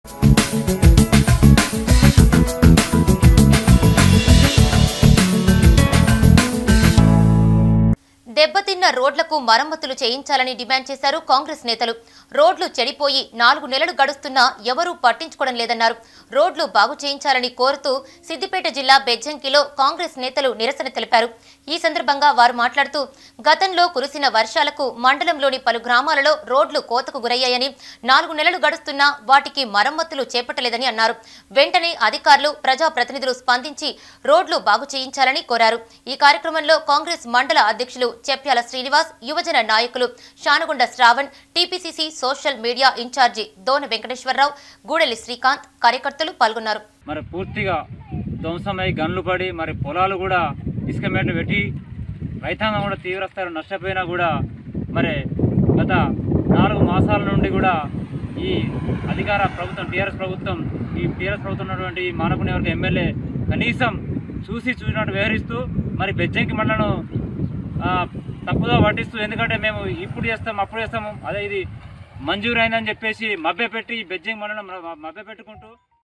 దెబ్బతిన్న రోడ్లకు మరమ్మతులు చేయించాలని డిమాండ్ చేశారు కాంగ్రెస్ నేతలు రోడ్లు చెడిపోయి నాలుగు నెలలు గడుస్తున్నా ఎవరూ పట్టించుకోవడం లేదన్నారు రోడ్లు బాగు చేయించాలని కోరుతూ సిద్దిపేట జిల్లా బెజ్జంకిలో కాంగ్రెస్ నేతలు నిరసన తెలిపారు ఈ సందర్భంగా వారు మాట్లాడుతూ గతంలో కురిసిన వర్షాలకు మండలంలోని పలు గ్రామాలలో రోడ్లు కోతకు గురయ్యాయని నాలుగు నెలలు గడుస్తున్నా వాటికి మరమ్మతులు చేపట్టలేదని అన్నారు వెంటనే అధికారులు ప్రజాప్రతినిధులు స్పందించి రోడ్లు బాగు చేయించాలని కోరారు ఈ కార్యక్రమంలో కాంగ్రెస్ మండల అధ్యక్షులు చెప్యాల శ్రీనివాస్ యువజన నాయకులు Shanagunda Shravan TPCC social media incharge Dona Venkateswararao Gudeli Srikanth కార్యకర్తలు పాల్గొన్నారు మరి పూర్తిగా ధ్వంసమై గన్లు పడి మరి పొలాలు కూడా ఇసుక మేటలు పెట్టి రైతాంగం కూడా తీవ్రస్థాయిలో నష్టపోయినా కూడా మరి గత నాలుగు మాసాల నుండి కూడా ఈ అధికార ప్రభుత్వం టీఆర్ఎస్ ప్రభుత్వం ఈ టీఆర్ఎస్ ప్రభుత్వం ఉన్నటువంటి ఈ మానవ నివర్గ ఎమ్మెల్యే కనీసం చూసి చూసినట్టు వ్యవహరిస్తూ మరి బెజ్జంకి మండలను ఆ, తప్పుదో పట్టిస్తూ ఎందుకంటే మేము ఇప్పుడు చేస్తాం అప్పుడు చేస్తాము అదే ఇది మంజూరు అయిందని చెప్పేసి మభ్య పెట్టి బెజ్జింగ్ మండలం మభ్య పెట్టుకుంటూ